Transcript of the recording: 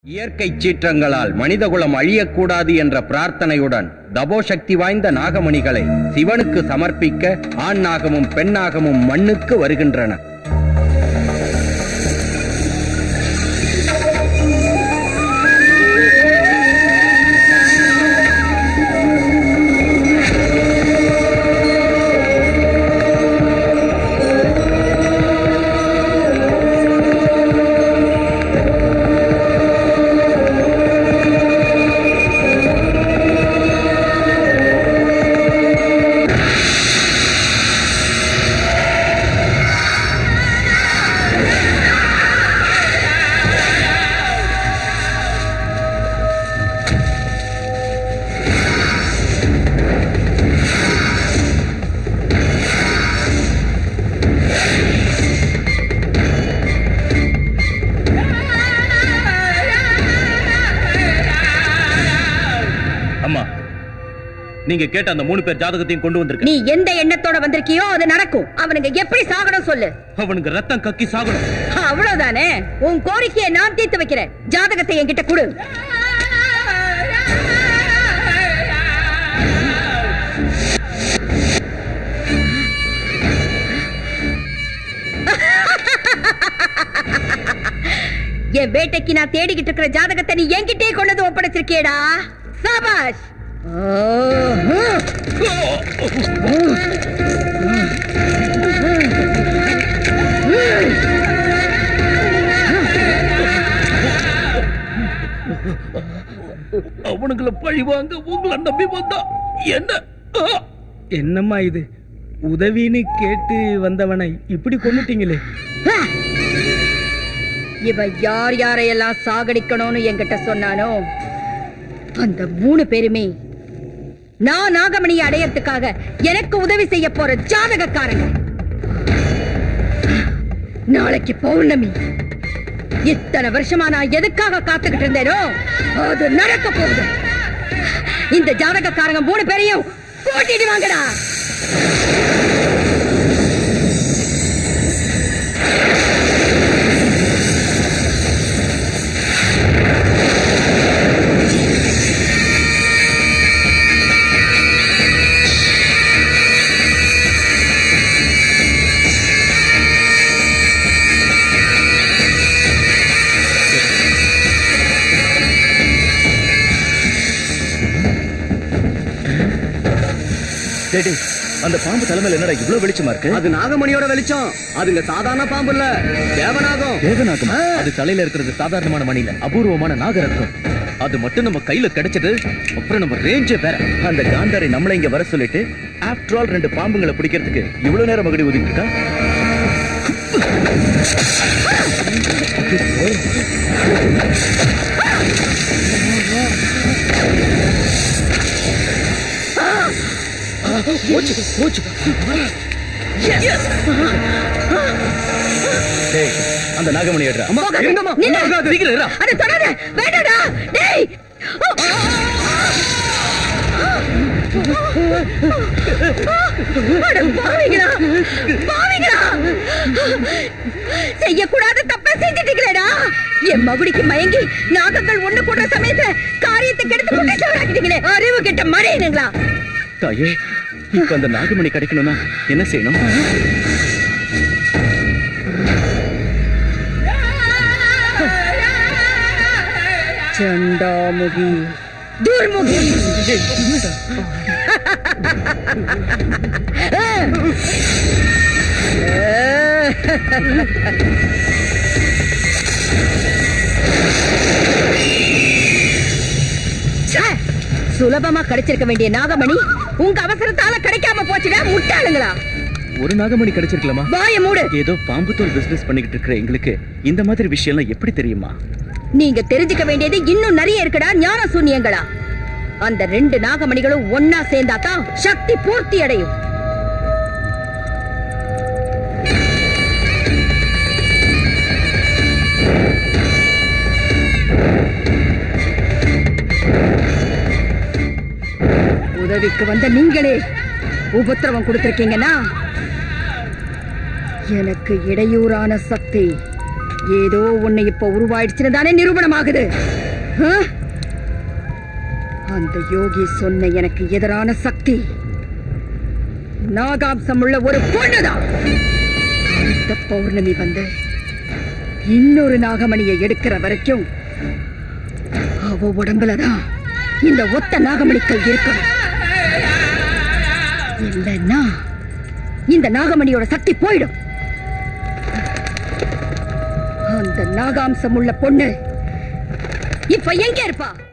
இயற்கை சீற்றங்களால் மனிதகுலம் அழியக்கூடாது என்ற பிரார்த்தனையுடன் தபோ சக்தி வாய்ந்த நாகமணிகளை சிவனுக்கு சமர்ப்பிக்க ஆண் நாகமும் பெண் நாகமும் மண்ணுக்கு வருகின்றன அம்மா நீங்க கேட்ட அந்த மூணு பேர் ஜாதகத்தையும் கொண்டு வந்திருக்க நீ எந்த எண்ணத்தோட வந்திருக்கியோ அது நடக்கும் அவனுங்க எப்படி சாகணும் சொல்லு அவனுக்கு ரத்தம் கக்கி சாகணும் அவ்வளவுதானே உன் கோரிக்கையை நான் தீர்த்து வைக்கிறேன் ஜாதகத்தை என்கிட்ட கொடு என் வேட்டைக்கு நான் தேடிக்கிட்டு இருக்கிற ஜாதகத்தை நீ என்கிட்டயே கொண்டு வந்து ஒப்படைச்சிருக்கியேடா சபாஷ் அவனுங்களை பழி வாங்க உங்களை நம்பி வந்தா என்ன ஆ! என்னம்மா இது உதவின்னு கேட்டு வந்தவனை இப்படி கொண்டுட்டீங்களே ஹ! இவ யார் யாரையெல்லாம் சாகடிக்கணும்னு என்கிட்ட சொன்னானோ அந்த மூணு பேருமே நான் நாகமணியை அடையறதுக்காக எனக்கு உதவி செய்ய போற ஜாதகக்காரங்க நாளைக்கு பௌர்ணமி இத்தனை வருஷமா நான் எதுக்காக காத்துக்கிட்டு இருந்தேனோ அது நடக்க போகுது இந்த ஜாதகக்காரங்க மூணு பேரையும் கூட்டிட்டு வாங்கடா டேய், டேய், அந்த பாம்பு தலைமையில என்னடா இவ்வளவு வெளிச்சமா இருக்கு அது நாகமணியோட வெளிச்சம் அதுங்க சாதாரண பாம்பு இல்ல தேவநாகம் தேவநாகம் அது தலையில இருக்கிறது சாதாரணமான மணி இல்ல அபூர்வமான நாகரத்னம் அது மட்டும் நம்ம கையில கிடைச்சது அப்புறம் நம்ம ரேஞ்சே வேற அந்த காந்தாரி நம்மள இங்க வர சொல்லிட்டு ஆஃப்டர் ஆல் ரெண்டு பாம்புங்களை பிடிக்கிறதுக்கு இவ்வளவு நேரம் மகடி ஒதுக்கி இருக்கா டேய், அந்த நாகமணி எடுறா நில்லு. சீக்கிரம் எடுறா. அட தொடாத வேண்டாடா டேய் அட பாவிங்களா பாவிங்களா செய்யக்கூடாத தப்ப செஞ்சிட்டீங்களேடா என் மகுடிக்கு மயங்கி நாகங்கள் ஒண்ணு கூடுற சமயத்துல காரியத்தை கெடுத்து குட்டிச்சவராக்கிட்டீங்களே அறிவு கெட்ட மழையினுங்களா தாயே இப்ப அந்த நாகமணி கிடைக்கணும்னா என்ன செய்யணும் சண்டாமுகி துர்முகி ச்சே! சுலபமா கிடைச்சிருக்க வேண்டிய நாகமணி உங்க அவசரத்தால கிடைக்காம போச்சுடா முட்டாளுங்களா ஒரு நாகமணி கிடைச்சிருக்கலாமா வாய மூடு ஏதோ பாம்பு தோல் பிசினஸ் பண்ணிக்கிட்டு இருக்கிற எங்களுக்கு இந்த மாதிரி விஷயம்லாம் எப்படி தெரியுமா நீங்க தெரிஞ்சுக்க வேண்டியது இன்னும் நிறைய இருக்குடா ஞான சூன்யங்களா அந்த ரெண்டு நாகமணிகளும் ஒன்னா சேர்ந்தா தான் சக்தி பூர்த்தி அடையும் உதவிக்கு வந்த நீங்களே உபத்திரவம் கொடுத்திருக்கீங்கன்னா எனக்கு இடையூறான சக்தி ஏதோ ஒண்ணு இப்ப உருவாயிடுச்சுன்னு தானே நிரூபணமாகுது ஆ? அந்த யோகி சொன்ன எனக்கு எதிரான சக்தி நாகாம்சம் உள்ள ஒரு பொண்ணுதான் இந்த பௌர்ணமி வந்து இன்னொரு நாகமணியை எடுக்கிற வரைக்கும் அவ உடம்புலதான் இந்த ஒத்த நாகமணிக்கள் இருக்கணும் இல்லைன்னா இந்த நாகமணியோட சக்தி போயிடும் அந்த நாகாம்சம் உள்ள பொண்ணு இப்ப எங்க இருப்பா